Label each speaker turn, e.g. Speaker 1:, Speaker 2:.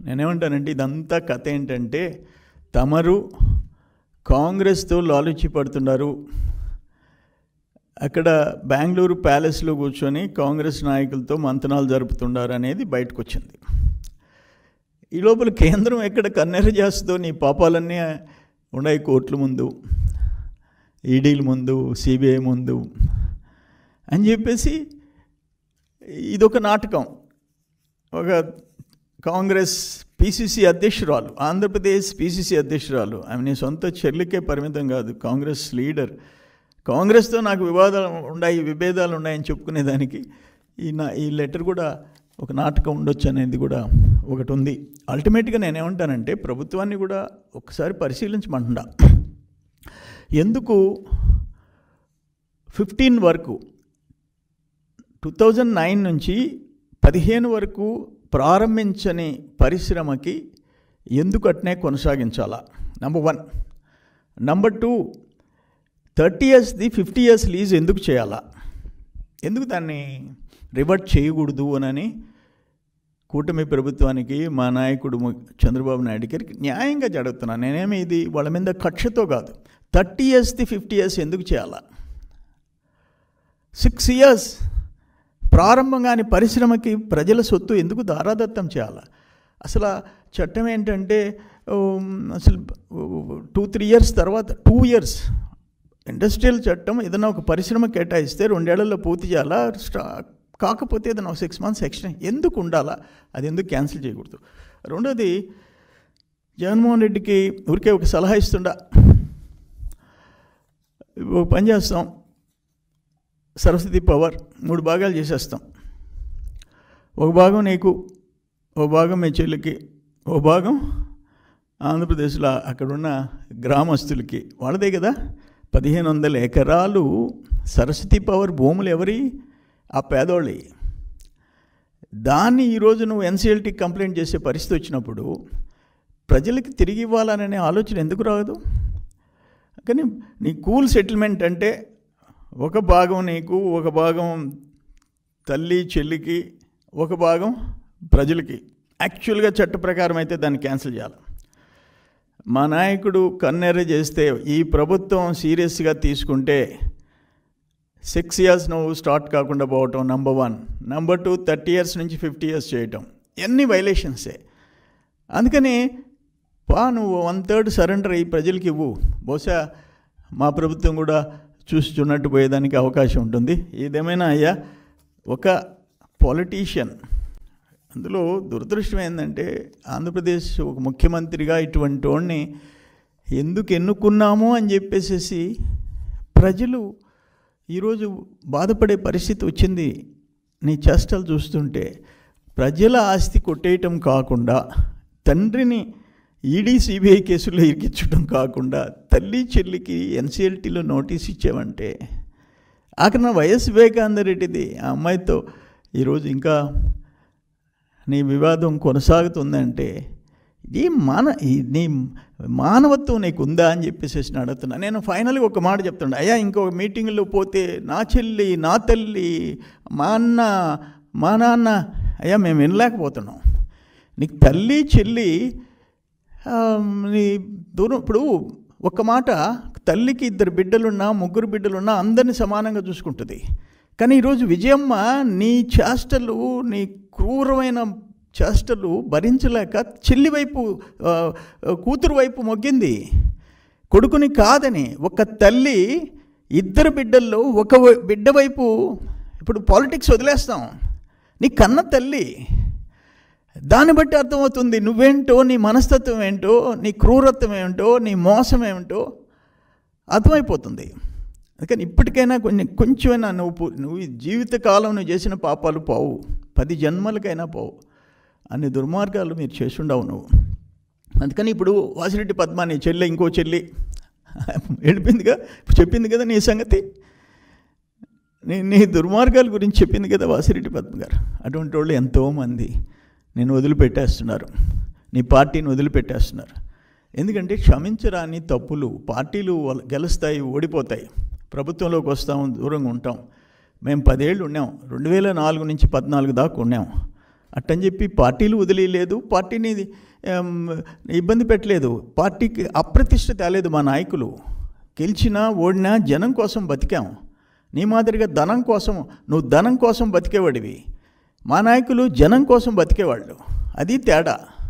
Speaker 1: నేనేమంటానంటే ఇదంతా కథ ఏంటంటే తమరు కాంగ్రెస్తో లాలుచి పడుతున్నారు అక్కడ బెంగళూరు ప్యాలెస్లో కూర్చొని కాంగ్రెస్ నాయకులతో మంతనాలు జరుపుతున్నారు అనేది బయటకు వచ్చింది ఈ లోపల కేంద్రం ఎక్కడ కన్నెర చేస్తుందో నీ పాపాలన్నీ ఉన్నాయి కోర్టుల ముందు ఈడీల ముందు సిబిఐ ముందు అని చెప్పేసి ఇదొక నాటకం ఒక కాంగ్రెస్ పిసిసి అధ్యక్షురాలు ఆంధ్రప్రదేశ్ పిసిసి అధ్యక్షురాలు ఆమె నీ సొంత చెల్లికే పరిమితం కాదు కాంగ్రెస్ లీడర్ కాంగ్రెస్తో నాకు వివాదాలు ఉన్నాయి విభేదాలు ఉన్నాయని చెప్పుకునేదానికి ఈ నా ఈ లెటర్ కూడా ఒక నాటకం ఉండొచ్చు అనేది కూడా ఒకటి ఉంది అల్టిమేట్గా నేనేమంటానంటే ప్రభుత్వాన్ని కూడా ఒకసారి పరిశీలించమంటున్నా ఎందుకు ఫిఫ్టీన్ వరకు టూ థౌజండ్ నైన్ నుంచి పదిహేను వరకు ప్రారంభించని పరిశ్రమకి ఎందుకు అట్నే కొనసాగించాలా number one number two thirty ఇయర్స్ది ఫిఫ్టీ ఇయర్స్ లీజ్ ఎందుకు చేయాలా ఎందుకు దాన్ని రివర్ట్ చేయకూడదు అని కూటమి ప్రభుత్వానికి మా నాయకుడు ము- చంద్రబాబు నాయుడు గారికి న్యాయంగా జరుగుతున్నాను నేనేమి ఇది వాళ్ళ మీద కక్షతో కాదు థర్టీ ఇయర్స్ది ఫిఫ్టీ ఇయర్స్ ఎందుకు చేయాలా సిక్స్ ఇయర్స్ ప్రారంభంగాని పరిశ్రమకి ప్రజల సొత్తు ఎందుకు దారాదత్తం చేయాలి అసలు ఆ చట్టం ఏంటంటే ఉమ్, అసలు టూ త్రీ ఇయర్స్ తర్వాత టూ ఇయర్స్ ఇండస్ట్రియల్ చట్టం ఏదైనా ఒక పరిశ్రమ కేటాయిస్తే రెండేళ్లలో పూర్తి చేయాలా స్టా కాకపోతే ఏదైనా ఒక సిక్స్ మంత్స్ ఎక్స్టెండ్ ఎందుకు ఉండాలా అది ఎందుకు క్యాన్సిల్ చేయకూడదు రెండోది జగన్మోహన్ రెడ్డికి ఊరికే ఒక సలహా ఇస్తుండా ఒక పని చేస్తాం సరస్వతి పవర్ మూడు భాగాలు చేసేస్తాం ఒక భాగం నీకు ఓ భాగం మీ చెల్లికి ఓ భాగం ఆంధ్రప్రదేశ్లో అక్కడున్న గ్రామస్తులకి వాళ్ళదే కదా పదిహేను వందల ఎకరాలు సరస్వతి పవర్ భూములు ఎవరి ఆ పేదోళ్ళి దాన్ని ఈరోజు నువ్వు ఎన్సీఎల్టీ కంప్లైంట్ చేసే పరిస్థితి వచ్చినప్పుడు ప్రజలకి తిరిగి ఇవ్వాలనే ఆలోచన ఎందుకు రాదు కానీ నీ కూల్ సెటిల్మెంట్ అంటే ఒక భాగం నీకు ఒక భాగం తల్లి చెల్లికి ఒక భాగం ప్రజలకి యాక్చువల్గా చట్ట ప్రకారం అయితే దాన్ని క్యాన్సిల్ చేయాలి మా నాయకుడు కన్నెర్ర చేస్తే ఈ ప్రభుత్వం సీరియస్గా తీసుకుంటే సిక్స్ ఇయర్స్ నువ్వు స్టార్ట్ కాకుండా పోవటం number one number two thirty years నుంచి ఫిఫ్టీ ఇయర్స్ చేయటం ఎన్ని వైలేషన్సే అందుకని పా నువ్వు వన్ థర్డ్ సరెండర్ అయ్యి ప్రజలకి ఇవ్వు బహుశా మా ప్రభుత్వం కూడా చూస్తున్నట్టు పోయేదానికి అవకాశం ఉంటుంది ఏదేమైనా అయ్యా ఒక పొలిటీషియన్ అందులో దురదృష్టం ఏంటంటే ఆంధ్రప్రదేశ్ ఒక ముఖ్యమంత్రిగా ఇటువంటి వాడిని ఎందుకు ఎన్నుకున్నాము అని చెప్పేసేసి ప్రజలు ఈరోజు బాధపడే పరిస్థితి వచ్చింది నీ చేష్టలు చూస్తుంటే ప్రజల ఆస్తి కొట్టేయటం కాకుండా తండ్రిని ఈడీ సిబిఐ కేసుల్లో ఇరికించడం కాకుండా తల్లి చెల్లికి ఎన్సీఎల్టీలో నోటీస్ ఇచ్చావంటే ఆఖరి నా వైఎస్ వివేకానంద రెడ్డిది ఆ అమ్మాయితో ఈరోజు ఇంకా నీ వివాదం కొనసాగుతుందంటే ఈ మాన ఈ నీ మానవత్వం నీకు ఉందా అని చెప్పేసి నేను అడుగుతున్నా నేను ఫైనల్గా ఒక మాట చెప్తున్నా అయ్యా ఇంకో మీటింగ్లో పోతే నా చెల్లి నా తల్లి మా అన్న మా నాన్న అయ్యా మేము వినలేకపోతున్నాం నీకు తల్లి చెల్లి ఆ, నీ దూరం ఇప్పుడు ఒక మాట తల్లికి ఇద్దరు బిడ్డలున్నా ముగ్గురు బిడ్డలున్నా అందరిని సమానంగా చూసుకుంటుంది కానీ ఈరోజు విజయమ్మ నీ చేష్టలు నీ క్రూరమైన చేష్టలు భరించలేక చెల్లి వైపు ఆ, కూతురు వైపు మొగ్గింది కొడుకుని కాదని ఒక తల్లి ఇద్దరు బిడ్డల్లో ఒక వై- బిడ్డ వైపు ఇప్పుడు పాలిటిక్స్ వదిలేస్తాం నీ కన్న తల్లి దాన్ని బట్టి అర్థమవుతుంది నువ్వేంటో నీ మనస్తత్వం ఏంటో నీ క్రూరత్వం ఏమిటో నీ మోసం ఏమిటో అర్థమైపోతుంది అందుకని ఇప్పటికైనా కొన్ని కొంచెమైనా నువ్వు పు- నువ్వు ఈ జీవితకాలం నువ్వు చేసిన పాపాలు పోవు పది జన్మలకైనా పోవు అన్ని దుర్మార్గాలు మీరు చేసుండవు నువ్వు అందుకని ఇప్పుడు వాసిరెడ్డి పద్మ నీ చెల్లె ఇంకో చెల్లి ఏడిపిందిగా ఇప్పుడు చెప్పింది కదా నీ సంగతి నీ నీ దుర్మార్గాల గురించి చెప్పింది కదా వాసిరెడ్డి పద్మ గారు అటువంటి వాళ్ళు ఎంతోమంది నేను వదిలిపెట్టేస్తున్నారు నీ పార్టీని వదిలిపెట్టేస్తున్నారు ఎందుకంటే క్షమించరాని తప్పులు పార్టీలు వాళ్ళ- గెలుస్తాయి ఓడిపోతాయి ప్రభుత్వంలోకి వస్తాం దూరంగా ఉంటాం మేము పదేళ్ళు ఉన్నాం రెండు వేల నాలుగు నుంచి పద్నాలుగు దాకా ఉన్నాం అట్టని చెప్పి పార్టీలు వదిలేయలేదు పార్టీని ఏం, ఇబ్బంది పెట్టలేదు పార్టీకి అప్రతిష్ట తేలేదు మా నాయకులు గెలిచినా ఓడినా జనం కోసం బతికాం నీ మాదిరిగా ధనం కోసం నువ్వు ధనం కోసం బతికేవాడివి మా నాయకులు జనం కోసం బతికేవాళ్ళు అది తేడా